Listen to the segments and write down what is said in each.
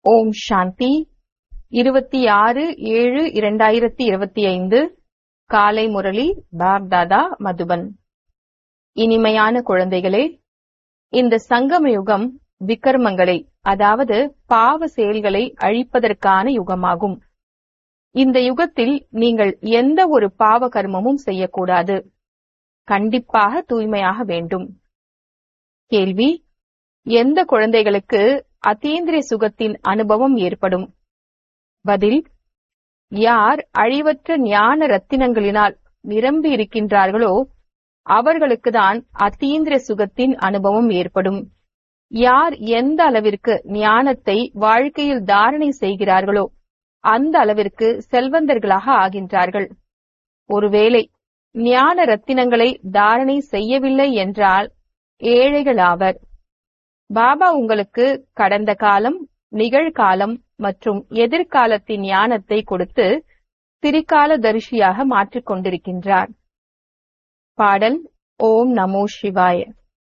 ஓம் சாந்தி இருபத்தி ஆறு ஏழு இரண்டாயிரத்தி இருபத்தி ஐந்து காலை முரளி பாப்தாதா மதுபன் இனிமையான குழந்தைகளே இந்த சங்கம யுகம் விக்கர்மங்களை அதாவது பாவ செயல்களை அழிப்பதற்கான யுகமாகும் இந்த யுகத்தில் நீங்கள் எந்த ஒரு பாவ கர்மமும் செய்யக்கூடாது கண்டிப்பாக தூய்மையாக வேண்டும் கேள்வி எந்த குழந்தைகளுக்கு அத்தீந்திரிய சுகத்தின் அனுபவம் ஏற்படும் பதில் யார் அழிவற்ற ஞான ரத்தினங்களினால் நிரம்பி இருக்கின்றார்களோ அவர்களுக்குதான் அத்தீந்திர சுகத்தின் அனுபவம் ஏற்படும் யார் எந்த அளவிற்கு ஞானத்தை வாழ்க்கையில் தாரணை செய்கிறார்களோ அந்த அளவிற்கு செல்வந்தர்களாக ஆகின்றார்கள் ஒருவேளை ஞான ரத்தினங்களை தாரணை செய்யவில்லை என்றால் ஏழைகள் ஆவர் பாபா உங்களுக்கு கடந்த காலம் நிகழ்காலம் மற்றும் எதிர்காலத்தின் ஞானத்தை கொடுத்து திரிகால தரிசியாக மாற்றிக் கொண்டிருக்கின்றார் பாடல் ஓம் நமோ சிவாய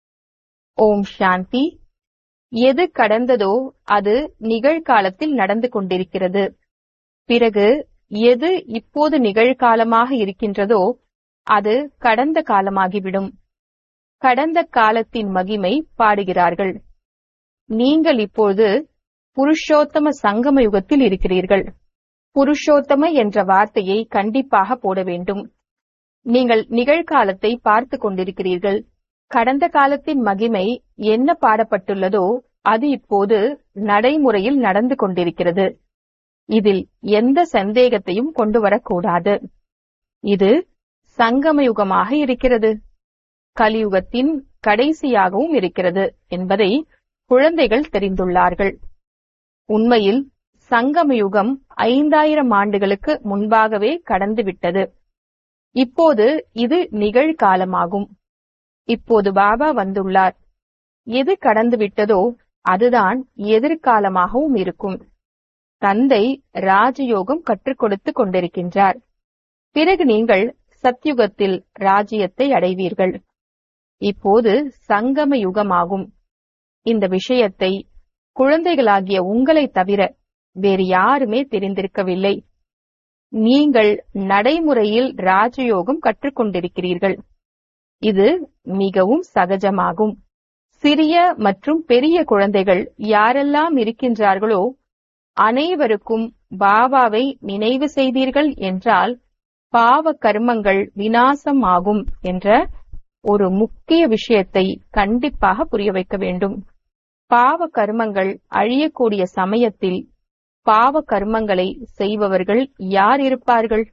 ஓம் சாந்தி எது கடந்ததோ அது நிகழ்காலத்தில் நடந்து கொண்டிருக்கிறது பிறகு எது இப்போது நிகழ்காலமாக இருக்கின்றதோ அது கடந்த காலமாகிவிடும் கடந்த காலத்தின் மகிமை பாடுகிறார்கள் நீங்கள் இப்போது புருஷோத்தம சங்கம யுகத்தில் இருக்கிறீர்கள் புருஷோத்தம என்ற வார்த்தையை கண்டிப்பாக போட வேண்டும் நீங்கள் நிகழ்காலத்தை பார்த்து கொண்டிருக்கிறீர்கள் கடந்த காலத்தின் மகிமை என்ன பாடப்பட்டுள்ளதோ அது இப்போது நடைமுறையில் நடந்து கொண்டிருக்கிறது இதில் எந்த சந்தேகத்தையும் கொண்டு வரக்கூடாது இது சங்கம யுகமாக இருக்கிறது கலியுகத்தின் கடைசியாகவும் இருக்கிறது என்பதை குழந்தைகள் தெரிந்துள்ளார்கள் உண்மையில் சங்கம யுகம் ஐந்தாயிரம் ஆண்டுகளுக்கு முன்பாகவே கடந்துவிட்டது இப்போது இது நிகழ்காலமாகும் இப்போது பாபா வந்துள்ளார் எது கடந்து விட்டதோ அதுதான் எதிர்காலமாகவும் இருக்கும் தந்தை ராஜயோகம் கற்றுக் கொடுத்து கொண்டிருக்கின்றார் பிறகு நீங்கள் சத்யுகத்தில் ராஜ்யத்தை அடைவீர்கள் இப்போது சங்கம யுகமாகும் இந்த விஷயத்தை குழந்தைகளாகிய உங்களை தவிர வேறு யாருமே தெரிந்திருக்கவில்லை நீங்கள் நடைமுறையில் ராஜயோகம் கற்றுக்கொண்டிருக்கிறீர்கள் இது மிகவும் சகஜமாகும் சிறிய மற்றும் பெரிய குழந்தைகள் யாரெல்லாம் இருக்கின்றார்களோ அனைவருக்கும் பாபாவை நினைவு செய்தீர்கள் என்றால் பாவ கர்மங்கள் வினாசம் ஆகும் என்ற ஒரு முக்கிய விஷயத்தை கண்டிப்பாக புரிய வைக்க வேண்டும் பாவ கர்மங்கள் அழியக்கூடிய சமயத்தில் பாவ கர்மங்களை செய்பவர்கள் யார் இருப்பார்கள்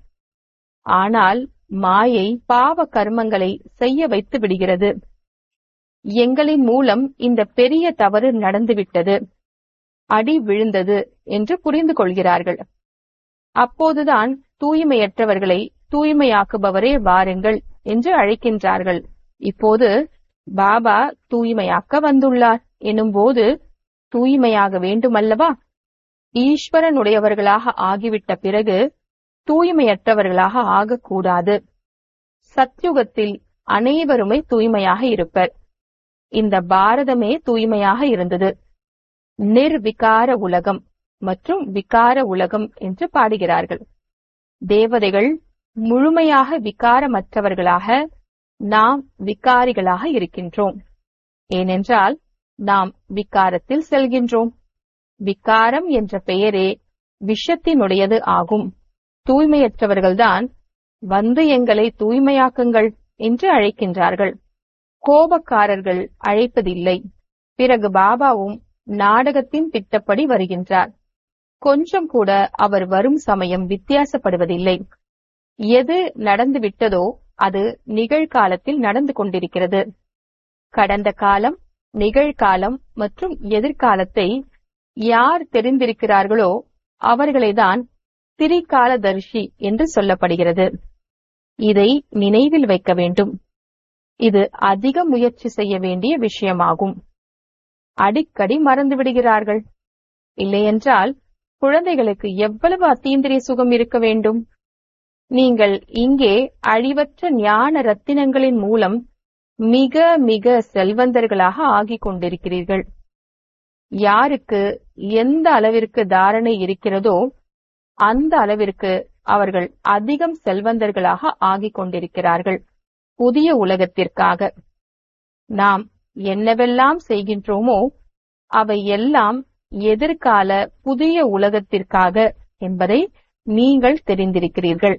ஆனால் மாயை பாவ கர்மங்களை செய்ய வைத்து விடுகிறது எங்களின் மூலம் இந்த பெரிய தவறு நடந்துவிட்டது அடி விழுந்தது என்று புரிந்து கொள்கிறார்கள் அப்போதுதான் தூய்மையற்றவர்களை தூய்மையாக்குபவரே வாருங்கள் என்று அழைக்கின்றார்கள் இப்போது பாபா தூய்மையாக்க வந்துள்ளார் எனும்போது தூய்மையாக வேண்டுமல்லவா ஈஸ்வரனுடையவர்களாக ஆகிவிட்ட பிறகு தூய்மையற்றவர்களாக ஆகக்கூடாது சத்யுகத்தில் அனைவருமே தூய்மையாக இருப்பர் இந்த பாரதமே தூய்மையாக இருந்தது நிர்விகார உலகம் மற்றும் விகார உலகம் என்று பாடுகிறார்கள் தேவதைகள் முழுமையாக விகாரமற்றவர்களாக நாம் விகாரிகளாக இருக்கின்றோம் ஏனென்றால் நாம் விகாரத்தில் செல்கின்றோம் விகாரம் என்ற பெயரே விஷத்தினுடையது ஆகும் தூய்மையற்றவர்கள்தான் வந்து எங்களை தூய்மையாக்குங்கள் என்று அழைக்கின்றார்கள் கோபக்காரர்கள் அழைப்பதில்லை பிறகு பாபாவும் நாடகத்தின் திட்டப்படி வருகின்றார் கொஞ்சம் கூட அவர் வரும் சமயம் வித்தியாசப்படுவதில்லை எது நடந்துவிட்டதோ அது நிகழ்காலத்தில் நடந்து கொண்டிருக்கிறது கடந்த காலம் நிகழ்காலம் மற்றும் எதிர்காலத்தை யார் தெரிந்திருக்கிறார்களோ அவர்களைதான் திரிகாலதர்ஷி என்று சொல்லப்படுகிறது இதை நினைவில் வைக்க வேண்டும் இது அதிக முயற்சி செய்ய வேண்டிய விஷயமாகும் அடிக்கடி மறந்து விடுகிறார்கள் இல்லையென்றால் குழந்தைகளுக்கு எவ்வளவு அத்தீந்திரிய சுகம் இருக்க வேண்டும் நீங்கள் இங்கே அழிவற்ற ஞான ரத்தினங்களின் மூலம் மிக மிக செல்வந்தர்களாக ஆகிக் கொண்டிருக்கிறீர்கள் யாருக்கு எந்த அளவிற்கு தாரணை இருக்கிறதோ அந்த அளவிற்கு அவர்கள் அதிகம் செல்வந்தர்களாக ஆகிக் கொண்டிருக்கிறார்கள் புதிய உலகத்திற்காக நாம் என்னவெல்லாம் செய்கின்றோமோ அவை எல்லாம் எதிர்கால புதிய உலகத்திற்காக என்பதை நீங்கள் தெரிந்திருக்கிறீர்கள்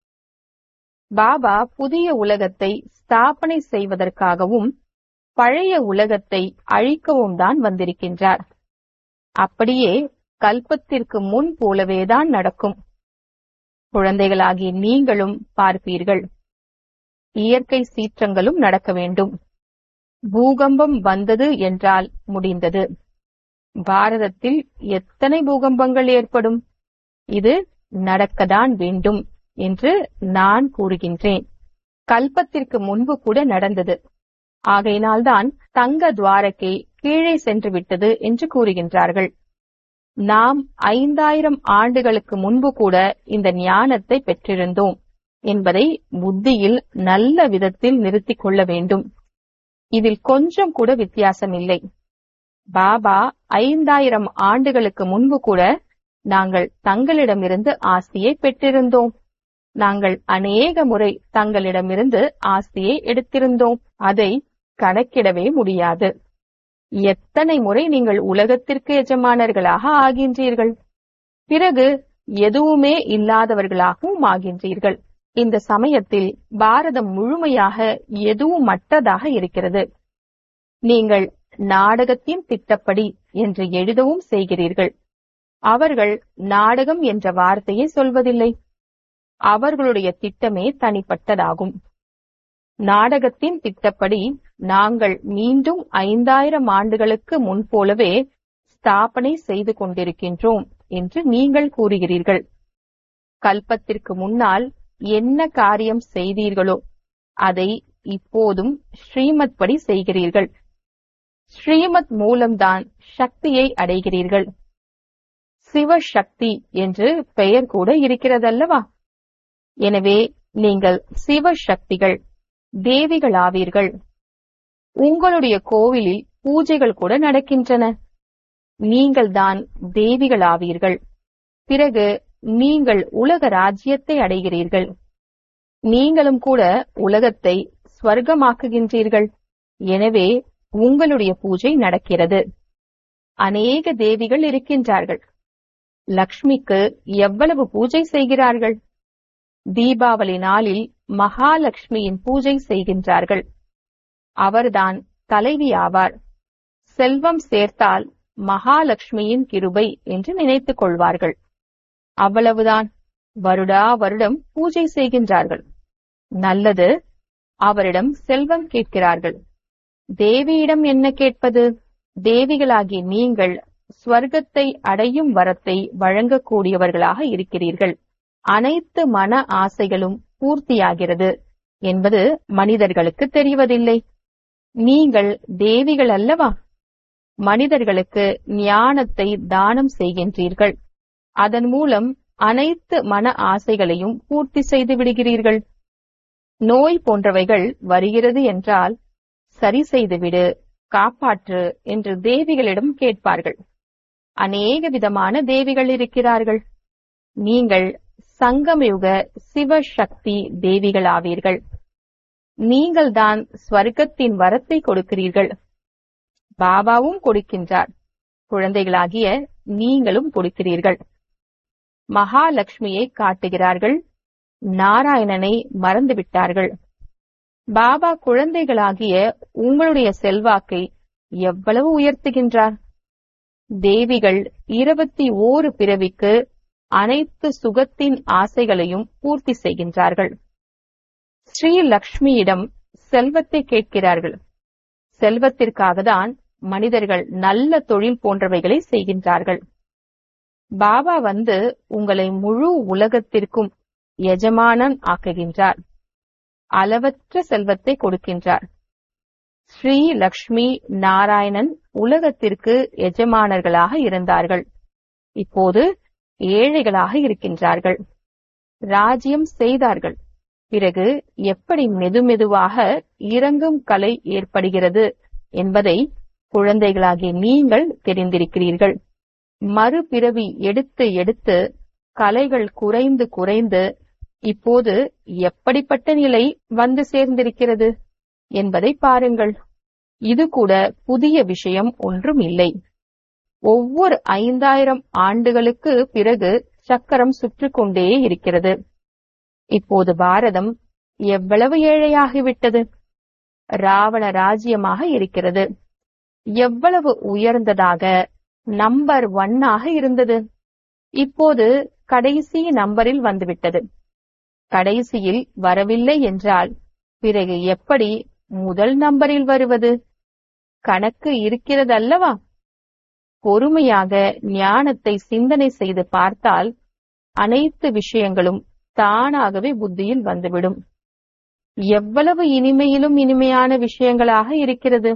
பாபா புதிய உலகத்தை ஸ்தாபனை செய்வதற்காகவும் பழைய உலகத்தை அழிக்கவும் தான் வந்திருக்கின்றார் அப்படியே கல்பத்திற்கு முன் போலவேதான் நடக்கும் குழந்தைகளாகிய நீங்களும் பார்ப்பீர்கள் இயற்கை சீற்றங்களும் நடக்க வேண்டும் பூகம்பம் வந்தது என்றால் முடிந்தது பாரதத்தில் எத்தனை பூகம்பங்கள் ஏற்படும் இது நடக்கத்தான் வேண்டும் என்று நான் கூறுகின்றேன் கல்பத்திற்கு முன்பு கூட நடந்தது ஆகையினால்தான் தங்க துவாரகை கீழே சென்று விட்டது என்று கூறுகின்றார்கள் நாம் ஐந்தாயிரம் ஆண்டுகளுக்கு முன்பு கூட இந்த ஞானத்தை பெற்றிருந்தோம் என்பதை புத்தியில் நல்ல விதத்தில் நிறுத்திக் கொள்ள வேண்டும் இதில் கொஞ்சம் கூட வித்தியாசம் இல்லை பாபா ஐந்தாயிரம் ஆண்டுகளுக்கு முன்பு கூட நாங்கள் தங்களிடமிருந்து ஆஸ்தியை பெற்றிருந்தோம் நாங்கள் அநேக முறை தங்களிடமிருந்து ஆஸ்தியை எடுத்திருந்தோம் அதை கணக்கிடவே முடியாது எத்தனை முறை நீங்கள் உலகத்திற்கு எஜமானர்களாக ஆகின்றீர்கள் பிறகு எதுவுமே இல்லாதவர்களாகவும் ஆகின்றீர்கள் இந்த சமயத்தில் பாரதம் முழுமையாக எதுவும் மட்டதாக இருக்கிறது நீங்கள் நாடகத்தின் திட்டப்படி என்று எழுதவும் செய்கிறீர்கள் அவர்கள் நாடகம் என்ற வார்த்தையை சொல்வதில்லை அவர்களுடைய திட்டமே தனிப்பட்டதாகும் நாடகத்தின் திட்டப்படி நாங்கள் மீண்டும் ஐந்தாயிரம் ஆண்டுகளுக்கு முன்போலவே ஸ்தாபனை செய்து கொண்டிருக்கின்றோம் என்று நீங்கள் கூறுகிறீர்கள் கல்பத்திற்கு முன்னால் என்ன காரியம் செய்தீர்களோ அதை இப்போதும் ஸ்ரீமத் படி செய்கிறீர்கள் ஸ்ரீமத் மூலம்தான் சக்தியை அடைகிறீர்கள் சிவசக்தி என்று பெயர் கூட இருக்கிறதல்லவா எனவே நீங்கள் சிவசக்திகள் தேவிகளாவீர்கள் உங்களுடைய கோவிலில் பூஜைகள் கூட நடக்கின்றன நீங்கள் தான் தேவிகளாவீர்கள் பிறகு நீங்கள் உலக ராஜ்யத்தை அடைகிறீர்கள் நீங்களும் கூட உலகத்தை ஸ்வர்க்கமாக்குகின்றீர்கள் எனவே உங்களுடைய பூஜை நடக்கிறது அநேக தேவிகள் இருக்கின்றார்கள் லக்ஷ்மிக்கு எவ்வளவு பூஜை செய்கிறார்கள் தீபாவளி நாளில் மகாலட்சுமியின் பூஜை செய்கின்றார்கள் அவர்தான் தலைவி ஆவார் செல்வம் சேர்த்தால் மகாலட்சுமியின் கிருபை என்று நினைத்துக் கொள்வார்கள் அவ்வளவுதான் வருடா வருடம் பூஜை செய்கின்றார்கள் நல்லது அவரிடம் செல்வம் கேட்கிறார்கள் தேவியிடம் என்ன கேட்பது தேவிகளாகிய நீங்கள் ஸ்வர்க்கத்தை அடையும் வரத்தை வழங்கக்கூடியவர்களாக இருக்கிறீர்கள் அனைத்து மன ஆசைகளும் பூர்த்தியாகிறது என்பது மனிதர்களுக்கு தெரிவதில்லை நீங்கள் தேவிகள் அல்லவா மனிதர்களுக்கு ஞானத்தை தானம் செய்கின்றீர்கள் அதன் மூலம் அனைத்து மன ஆசைகளையும் பூர்த்தி செய்து விடுகிறீர்கள் நோய் போன்றவைகள் வருகிறது என்றால் சரி செய்துவிடு காப்பாற்று என்று தேவிகளிடம் கேட்பார்கள் அநேக விதமான தேவிகள் இருக்கிறார்கள் நீங்கள் சங்கமயுக சிவசக்தி தேவிகளாவீர்கள் நீங்கள்தான் ஸ்வர்க்கத்தின் வரத்தை கொடுக்கிறீர்கள் பாபாவும் கொடுக்கின்றார் குழந்தைகளாகிய நீங்களும் கொடுக்கிறீர்கள் மகாலட்சுமியை காட்டுகிறார்கள் நாராயணனை மறந்துவிட்டார்கள் பாபா குழந்தைகளாகிய உங்களுடைய செல்வாக்கை எவ்வளவு உயர்த்துகின்றார் தேவிகள் இருபத்தி ஓரு பிறவிக்கு அனைத்து சுகத்தின் ஆசைகளையும் பூர்த்தி செய்கின்றார்கள் ஸ்ரீ லக்ஷ்மியிடம் செல்வத்தை கேட்கிறார்கள் செல்வத்திற்காக தான் மனிதர்கள் நல்ல தொழில் போன்றவைகளை செய்கின்றார்கள் பாபா வந்து உங்களை முழு உலகத்திற்கும் எஜமானன் ஆக்குகின்றார் அளவற்ற செல்வத்தை கொடுக்கின்றார் ஸ்ரீ லக்ஷ்மி நாராயணன் உலகத்திற்கு எஜமானர்களாக இருந்தார்கள் இப்போது ஏழைகளாக இருக்கின்றார்கள் ராஜ்யம் செய்தார்கள் பிறகு எப்படி மெதுமெதுவாக இறங்கும் கலை ஏற்படுகிறது என்பதை குழந்தைகளாகிய நீங்கள் தெரிந்திருக்கிறீர்கள் மறுபிறவி எடுத்து எடுத்து கலைகள் குறைந்து குறைந்து இப்போது எப்படிப்பட்ட நிலை வந்து சேர்ந்திருக்கிறது என்பதை பாருங்கள் இது கூட புதிய விஷயம் ஒன்றும் இல்லை ஒவ்வொரு ஐந்தாயிரம் ஆண்டுகளுக்கு பிறகு சக்கரம் சுற்றிக் கொண்டே இருக்கிறது இப்போது பாரதம் எவ்வளவு ஏழையாகிவிட்டது ராவண ராஜ்யமாக இருக்கிறது எவ்வளவு உயர்ந்ததாக நம்பர் ஒன்னாக இருந்தது இப்போது கடைசி நம்பரில் வந்துவிட்டது கடைசியில் வரவில்லை என்றால் பிறகு எப்படி முதல் நம்பரில் வருவது கணக்கு இருக்கிறதல்லவா பொறுமையாக ஞானத்தை சிந்தனை செய்து பார்த்தால் அனைத்து விஷயங்களும் தானாகவே புத்தியில் வந்துவிடும் எவ்வளவு இனிமையிலும் இனிமையான விஷயங்களாக இருக்கிறது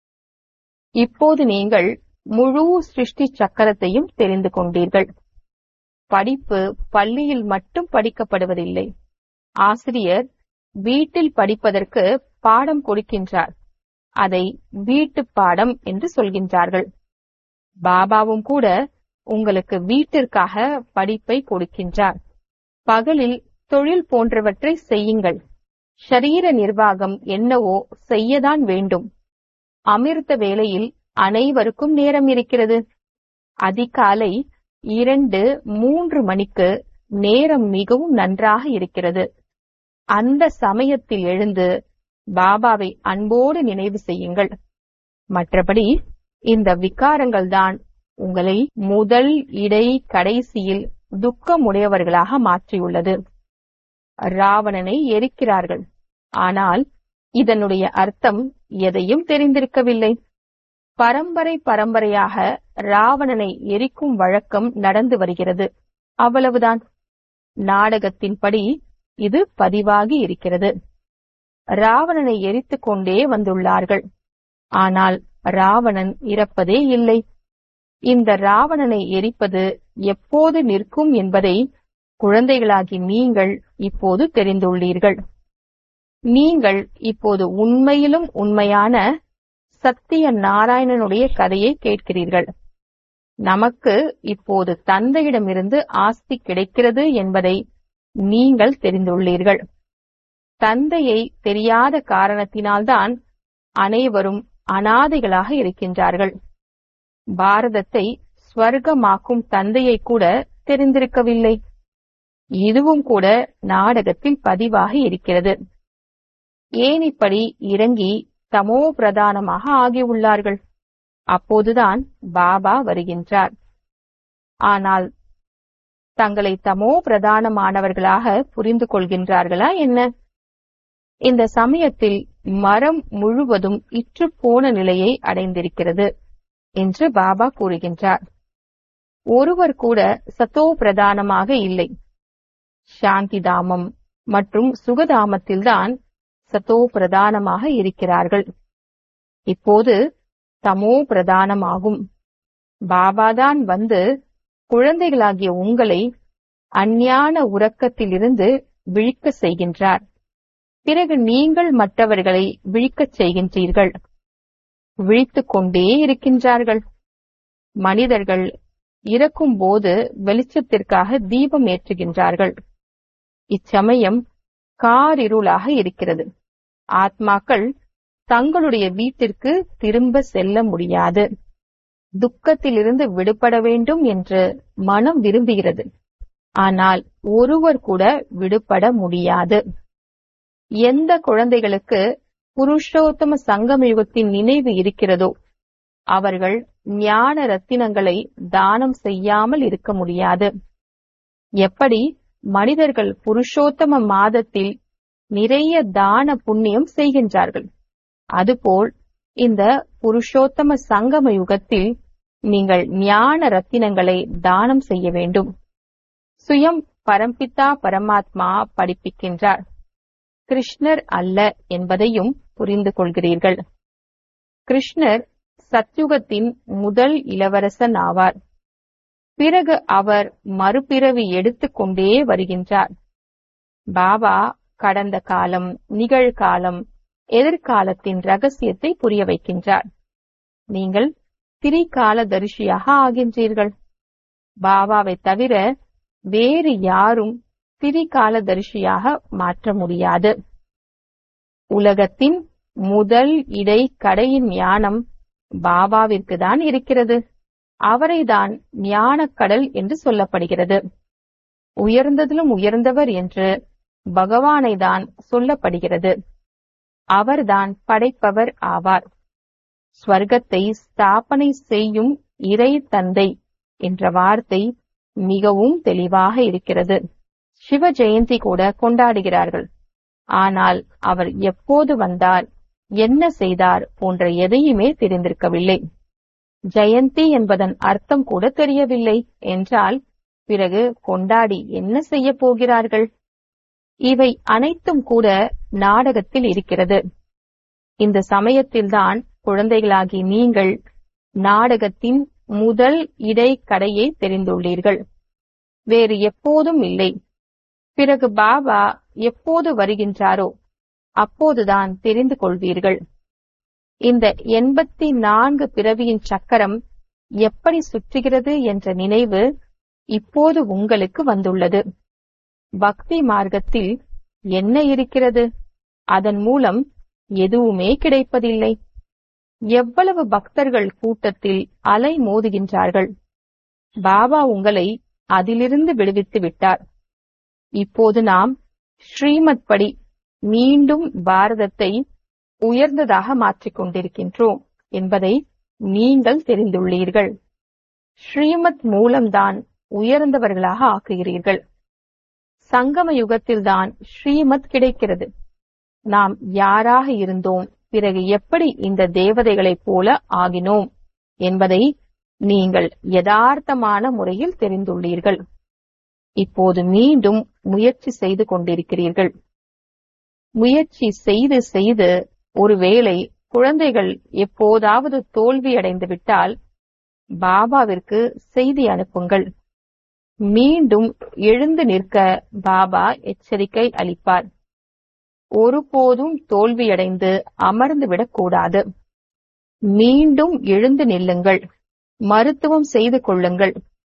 இப்போது நீங்கள் முழு சிருஷ்டி சக்கரத்தையும் தெரிந்து கொண்டீர்கள் படிப்பு பள்ளியில் மட்டும் படிக்கப்படுவதில்லை ஆசிரியர் வீட்டில் படிப்பதற்கு பாடம் கொடுக்கின்றார் அதை வீட்டு பாடம் என்று சொல்கின்றார்கள் பாபாவும் கூட உங்களுக்கு வீட்டிற்காக படிப்பை கொடுக்கின்றார் பகலில் தொழில் போன்றவற்றை செய்யுங்கள் ஷரீர நிர்வாகம் என்னவோ செய்யதான் வேண்டும் அமிர்த வேளையில் அனைவருக்கும் நேரம் இருக்கிறது அதிகாலை இரண்டு மூன்று மணிக்கு நேரம் மிகவும் நன்றாக இருக்கிறது அந்த சமயத்தில் எழுந்து பாபாவை அன்போடு நினைவு செய்யுங்கள் மற்றபடி இந்த விகாரங்கள் தான் உங்களை முதல் இடை கடைசியில் துக்கமுடையவர்களாக மாற்றியுள்ளது ராவணனை எரிக்கிறார்கள் ஆனால் இதனுடைய அர்த்தம் எதையும் தெரிந்திருக்கவில்லை பரம்பரை பரம்பரையாக ராவணனை எரிக்கும் வழக்கம் நடந்து வருகிறது அவ்வளவுதான் நாடகத்தின்படி இது பதிவாகி இருக்கிறது ராவணனை எரித்துக் கொண்டே வந்துள்ளார்கள் ஆனால் ராவணன் இறப்பதே இல்லை இந்த ராவணனை எரிப்பது எப்போது நிற்கும் என்பதை குழந்தைகளாகி நீங்கள் இப்போது தெரிந்துள்ளீர்கள் நீங்கள் இப்போது உண்மையிலும் உண்மையான சத்திய நாராயணனுடைய கதையை கேட்கிறீர்கள் நமக்கு இப்போது தந்தையிடமிருந்து ஆஸ்தி கிடைக்கிறது என்பதை நீங்கள் தெரிந்துள்ளீர்கள் தந்தையை தெரியாத காரணத்தினால்தான் அனைவரும் அனாதைகளாக இருக்கின்றார்கள் பாரதத்தை ஸ்வர்க்கமாக்கும் தந்தையை கூட தெரிந்திருக்கவில்லை இதுவும் கூட நாடகத்தில் பதிவாகி இருக்கிறது ஏன் இப்படி இறங்கி தமோ பிரதானமாக ஆகியுள்ளார்கள் அப்போதுதான் பாபா வருகின்றார் ஆனால் தங்களை தமோ பிரதானமானவர்களாக புரிந்து கொள்கின்றார்களா என்ன இந்த சமயத்தில் மரம் முழுவதும் இற்றுப்போன நிலையை அடைந்திருக்கிறது என்று பாபா கூறுகின்றார் ஒருவர் கூட சத்தோ பிரதானமாக இல்லை சாந்தி தாமம் மற்றும் சுகதாமத்தில்தான் சத்தோ பிரதானமாக இருக்கிறார்கள் இப்போது தமோ பிரதானமாகும் பாபாதான் வந்து குழந்தைகளாகிய உங்களை அஞ்ஞான உறக்கத்திலிருந்து விழிக்க செய்கின்றார் பிறகு நீங்கள் மற்றவர்களை விழிக்கச் செய்கின்றீர்கள் விழித்துக் கொண்டே இருக்கின்றார்கள் மனிதர்கள் இறக்கும் போது வெளிச்சத்திற்காக தீபம் ஏற்றுகின்றார்கள் இச்சமயம் காரிருளாக இருக்கிறது ஆத்மாக்கள் தங்களுடைய வீட்டிற்கு திரும்ப செல்ல முடியாது துக்கத்திலிருந்து விடுபட வேண்டும் என்று மனம் விரும்புகிறது ஆனால் ஒருவர் கூட விடுபட முடியாது எந்த குழந்தைகளுக்கு புருஷோத்தம சங்கமயுகத்தின் நினைவு இருக்கிறதோ அவர்கள் ஞான ரத்தினங்களை தானம் செய்யாமல் இருக்க முடியாது எப்படி மனிதர்கள் புருஷோத்தம மாதத்தில் நிறைய தான புண்ணியம் செய்கின்றார்கள் அதுபோல் இந்த புருஷோத்தம சங்கம யுகத்தில் நீங்கள் ஞான ரத்தினங்களை தானம் செய்ய வேண்டும் சுயம் பரம்பிதா பரமாத்மா படிப்பிக்கின்றார் கிருஷ்ணர் அல்ல என்பதையும் புரிந்து கொள்கிறீர்கள் கிருஷ்ணர் சத்யுகத்தின் முதல் இளவரசன் ஆவார் பிறகு அவர் மறுபிறவி எடுத்துக் கொண்டே வருகின்றார் பாபா கடந்த காலம் நிகழ்காலம் எதிர்காலத்தின் ரகசியத்தை புரிய வைக்கின்றார் நீங்கள் திரிகாலதரிசியாக ஆகின்றீர்கள் பாபாவை தவிர வேறு யாரும் திரிகாலதரிசியாக மாற்ற முடியாது உலகத்தின் முதல் இடை கடையின் ஞானம் பாபாவிற்கு தான் இருக்கிறது அவரைதான் ஞானக்கடல் என்று சொல்லப்படுகிறது உயர்ந்ததிலும் உயர்ந்தவர் என்று பகவானை தான் சொல்லப்படுகிறது அவர்தான் படைப்பவர் ஆவார் ஸ்வர்க்கத்தை ஸ்தாபனை செய்யும் இறை தந்தை என்ற வார்த்தை மிகவும் தெளிவாக இருக்கிறது சிவ ஜெயந்தி கூட கொண்டாடுகிறார்கள் ஆனால் அவர் எப்போது வந்தார் என்ன செய்தார் போன்ற எதையுமே தெரிந்திருக்கவில்லை ஜெயந்தி என்பதன் அர்த்தம் கூட தெரியவில்லை என்றால் பிறகு கொண்டாடி என்ன செய்ய போகிறார்கள் இவை அனைத்தும் கூட நாடகத்தில் இருக்கிறது இந்த சமயத்தில்தான் குழந்தைகளாகி நீங்கள் நாடகத்தின் முதல் இடைக்கடையை தெரிந்துள்ளீர்கள் வேறு எப்போதும் இல்லை பிறகு பாபா எப்போது வருகின்றாரோ அப்போதுதான் தெரிந்து கொள்வீர்கள் இந்த எண்பத்தி நான்கு பிறவியின் சக்கரம் எப்படி சுற்றுகிறது என்ற நினைவு இப்போது உங்களுக்கு வந்துள்ளது பக்தி மார்க்கத்தில் என்ன இருக்கிறது அதன் மூலம் எதுவுமே கிடைப்பதில்லை எவ்வளவு பக்தர்கள் கூட்டத்தில் அலை மோதுகின்றார்கள் பாபா உங்களை அதிலிருந்து விடுவித்து விட்டார் இப்போது நாம் ஸ்ரீமத் படி மீண்டும் பாரதத்தை உயர்ந்ததாக மாற்றிக் கொண்டிருக்கின்றோம் என்பதை நீங்கள் தெரிந்துள்ளீர்கள் ஸ்ரீமத் மூலம்தான் உயர்ந்தவர்களாக ஆக்குகிறீர்கள் சங்கம யுகத்தில்தான் ஸ்ரீமத் கிடைக்கிறது நாம் யாராக இருந்தோம் பிறகு எப்படி இந்த தேவதைகளைப் போல ஆகினோம் என்பதை நீங்கள் யதார்த்தமான முறையில் தெரிந்துள்ளீர்கள் இப்போது மீண்டும் முயற்சி செய்து கொண்டிருக்கிறீர்கள் முயற்சி செய்து செய்து ஒருவேளை குழந்தைகள் எப்போதாவது தோல்வியடைந்து விட்டால் பாபாவிற்கு செய்தி அனுப்புங்கள் மீண்டும் எழுந்து நிற்க பாபா எச்சரிக்கை அளிப்பார் ஒருபோதும் தோல்வியடைந்து அமர்ந்து விடக்கூடாது மீண்டும் எழுந்து நில்லுங்கள் மருத்துவம் செய்து கொள்ளுங்கள்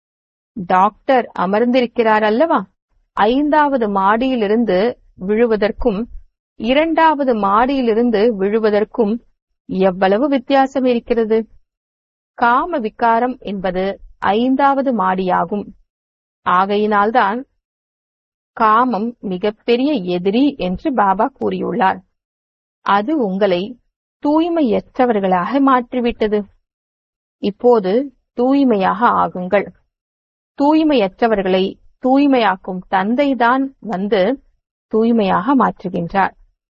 டாக்டர் அமர்ந்திருக்கிறார் அல்லவா ஐந்தாவது மாடியிலிருந்து விழுவதற்கும் இரண்டாவது மாடியிலிருந்து விழுவதற்கும் எவ்வளவு வித்தியாசம் இருக்கிறது காம விகாரம் என்பது ஐந்தாவது மாடியாகும் ஆகையினால்தான் காமம் மிகப்பெரிய எதிரி என்று பாபா கூறியுள்ளார் அது உங்களை தூய்மையற்றவர்களாக மாற்றிவிட்டது இப்போது தூய்மையாக ஆகுங்கள் தூய்மையற்றவர்களை தூய்மையாக்கும் தந்தைதான் வந்து தூய்மையாக மாற்றுகின்றார்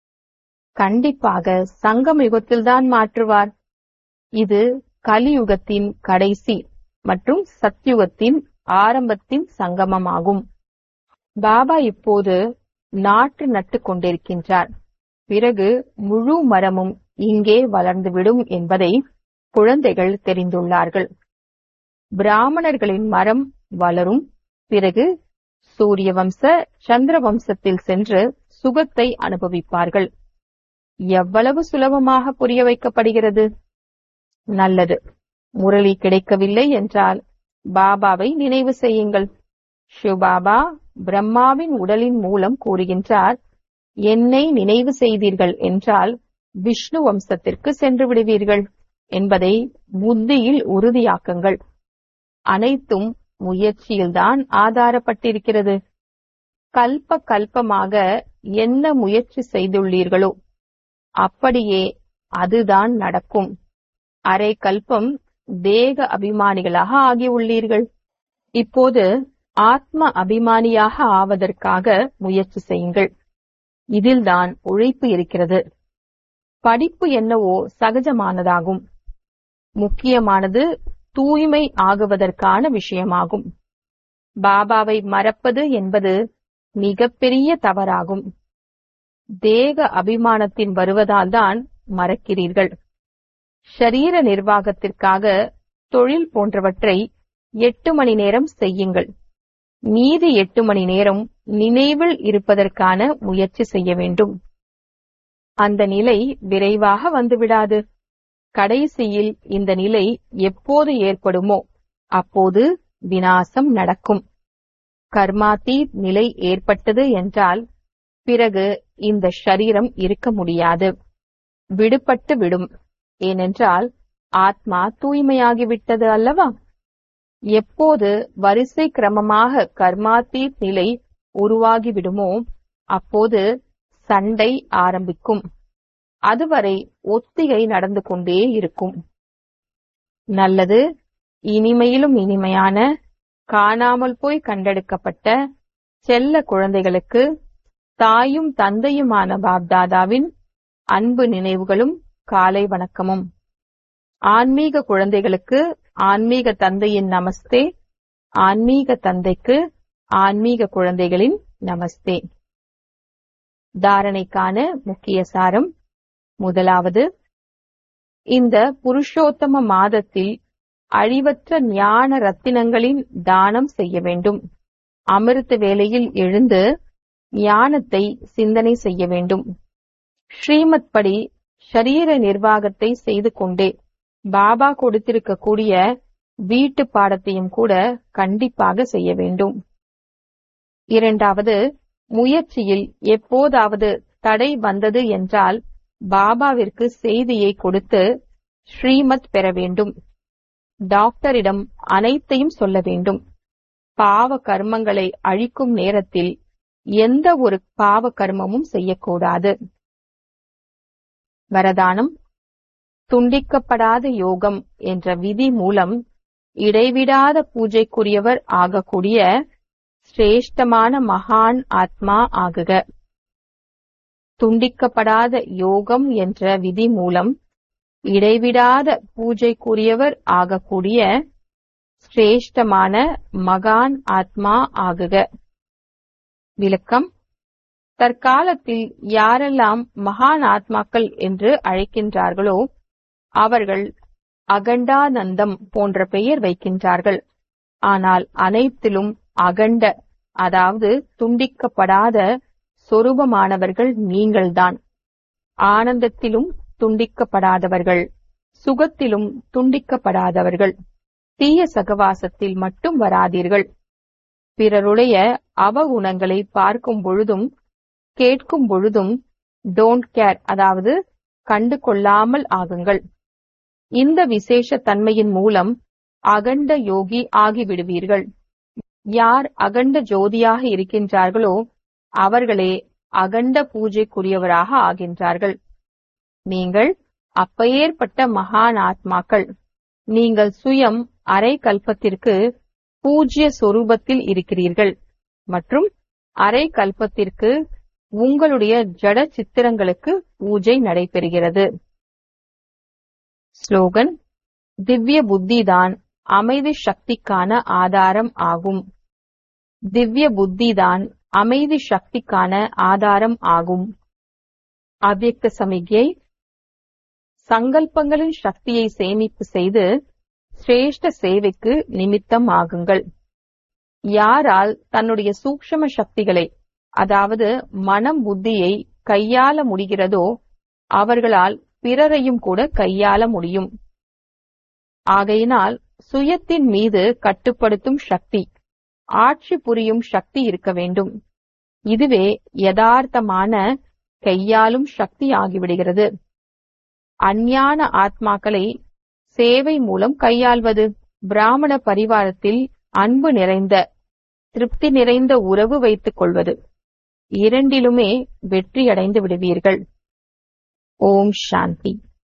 கண்டிப்பாக சங்கம் யுகத்தில்தான் மாற்றுவார் இது கலியுகத்தின் கடைசி மற்றும் சத்யுகத்தின் ஆரம்பத்தின் சங்கமமாகும் பாபா இப்போது நாற்று நட்டு கொண்டிருக்கின்றார் பிறகு முழு மரமும் இங்கே வளர்ந்துவிடும் என்பதை குழந்தைகள் தெரிந்துள்ளார்கள் பிராமணர்களின் மரம் வளரும் பிறகு சூரிய வம்ச சந்திர வம்சத்தில் சென்று சுகத்தை அனுபவிப்பார்கள் எவ்வளவு சுலபமாக புரிய வைக்கப்படுகிறது நல்லது முரளி கிடைக்கவில்லை என்றால் பாபாவை நினைவு செய்யுங்கள் சிவபாபா பிரம்மாவின் உடலின் மூலம் கூறுகின்றார் என்னை நினைவு செய்தீர்கள் என்றால் விஷ்ணு வம்சத்திற்கு சென்று விடுவீர்கள் என்பதை புத்தியில் உறுதியாக்குங்கள் அனைத்தும் முயற்சியில்தான் ஆதாரப்பட்டிருக்கிறது கல்ப கல்பமாக என்ன முயற்சி செய்துள்ளீர்களோ அப்படியே அதுதான் நடக்கும் அரை கல்பம் தேக அபிமானிகளாக ஆகியுள்ளீர்கள் இப்போது ஆத்ம அபிமானியாக ஆவதற்காக முயற்சி செய்யுங்கள் இதில்தான் உழைப்பு இருக்கிறது படிப்பு என்னவோ சகஜமானதாகும் முக்கியமானது தூய்மை ஆகுவதற்கான விஷயமாகும் பாபாவை மறப்பது என்பது மிகப்பெரிய தவறாகும் தேக அபிமானத்தின் வருவதால் தான் மறக்கிறீர்கள் ஷரீர நிர்வாகத்திற்காக தொழில் போன்றவற்றை எட்டு மணி நேரம் செய்யுங்கள் மீதி எட்டு மணி நேரம் நினைவில் இருப்பதற்கான முயற்சி செய்ய வேண்டும் அந்த நிலை விரைவாக வந்துவிடாது கடைசியில் இந்த நிலை எப்போது ஏற்படுமோ அப்போது வினாசம் நடக்கும் கர்மாத்தீத் நிலை ஏற்பட்டது என்றால் பிறகு இந்த ஷரீரம் இருக்க முடியாது விடுபட்டு விடும் ஏனென்றால் ஆத்மா தூய்மையாகிவிட்டது அல்லவா எப்போது வரிசை கிரமமாக கர்மாத்தீத் நிலை உருவாகிவிடுமோ அப்போது சண்டை ஆரம்பிக்கும் அதுவரை ஒத்திகை நடந்து கொண்டே இருக்கும் நல்லது இனிமையிலும் இனிமையான காணாமல் போய் கண்டெடுக்கப்பட்ட செல்ல குழந்தைகளுக்கு தாயும் தந்தையுமான பாப்தாதாவின் அன்பு நினைவுகளும் காலை வணக்கமும் ஆன்மீக குழந்தைகளுக்கு ஆன்மீக தந்தையின் நமஸ்தே ஆன்மீக தந்தைக்கு ஆன்மீக குழந்தைகளின் நமஸ்தே தாரணைக்கான முக்கிய சாரம் முதலாவது இந்த புருஷோத்தம மாதத்தில் அழிவற்ற ஞான ரத்தினங்களின் தானம் செய்ய வேண்டும் அமிர்த வேளையில் எழுந்து ஞானத்தை சிந்தனை செய்ய வேண்டும் ஸ்ரீமத் படி ஷரீர நிர்வாகத்தை செய்து கொண்டே பாபா கொடுத்திருக்கக்கூடிய வீட்டு பாடத்தையும் கூட கண்டிப்பாக செய்ய வேண்டும் இரண்டாவது முயற்சியில் எப்போதாவது தடை வந்தது என்றால் பாபாவிற்கு செய்தியை கொடுத்து ஸ்ரீமத் பெற வேண்டும் டாக்டரிடம் அனைத்தையும் சொல்ல வேண்டும் பாவ கர்மங்களை அழிக்கும் நேரத்தில் எந்த ஒரு பாவ கர்மமும் செய்யக்கூடாது வரதானம் துண்டிக்கப்படாத யோகம் என்ற விதி மூலம் இடைவிடாத பூஜைக்குரியவர் ஆகக்கூடிய சிரேஷ்டமான மகான் ஆத்மா ஆகுக துண்டிக்கப்படாத யோகம் என்ற விதி மூலம் இடைவிடாத பூஜைக்குரியவர் ஆகக்கூடிய சிரேஷ்டமான மகான் ஆத்மா ஆகுக விளக்கம் தற்காலத்தில் யாரெல்லாம் மகான் ஆத்மாக்கள் என்று அழைக்கின்றார்களோ அவர்கள் அகண்டானந்தம் போன்ற பெயர் வைக்கின்றார்கள் ஆனால் அனைத்திலும் அகண்ட அதாவது துண்டிக்கப்படாத சொரூபமானவர்கள் நீங்கள்தான் ஆனந்தத்திலும் துண்டிக்கப்படாதவர்கள் சுகத்திலும் துண்டிக்கப்படாதவர்கள் தீய சகவாசத்தில் மட்டும் வராதீர்கள் பிறருடைய அவகுணங்களை பார்க்கும் பொழுதும் கேட்கும் பொழுதும் டோன்ட் கேர் அதாவது கண்டு கொள்ளாமல் ஆகுங்கள் இந்த விசேஷ தன்மையின் மூலம் அகண்ட யோகி ஆகிவிடுவீர்கள் யார் அகண்ட ஜோதியாக இருக்கின்றார்களோ அவர்களே அகண்ட பூஜைக்குரியவராக ஆகின்றார்கள் நீங்கள் அப்பேற்பட்ட மகான் ஆத்மாக்கள் நீங்கள் சுயம் அரை கல்பத்திற்கு பூஜ்ய சொரூபத்தில் இருக்கிறீர்கள் மற்றும் அரை கல்பத்திற்கு உங்களுடைய ஜட சித்திரங்களுக்கு பூஜை நடைபெறுகிறது ஸ்லோகன் திவ்ய புத்திதான் அமைதி சக்திக்கான ஆதாரம் ஆகும் திவ்ய புத்திதான் அமைதி சக்திக்கான ஆதாரம் ஆகும் அவ்யக்த சமிக்ஞை சங்கல்பங்களின் சக்தியை சேமிப்பு செய்து சிரேஷ்ட சேவைக்கு நிமித்தம் ஆகுங்கள் யாரால் தன்னுடைய சூக்ஷம சக்திகளை அதாவது மனம் புத்தியை கையாள முடிகிறதோ அவர்களால் பிறரையும் கூட கையாள முடியும் ஆகையினால் சுயத்தின் மீது கட்டுப்படுத்தும் சக்தி ஆட்சி புரியும் சக்தி இருக்க வேண்டும் இதுவே யதார்த்தமான கையாளும் சக்தி ஆகிவிடுகிறது அஞ்ஞான ஆத்மாக்களை சேவை மூலம் கையாள்வது பிராமண பரிவாரத்தில் அன்பு நிறைந்த திருப்தி நிறைந்த உறவு வைத்துக் கொள்வது இரண்டிலுமே வெற்றியடைந்து விடுவீர்கள் ஓம் சாந்தி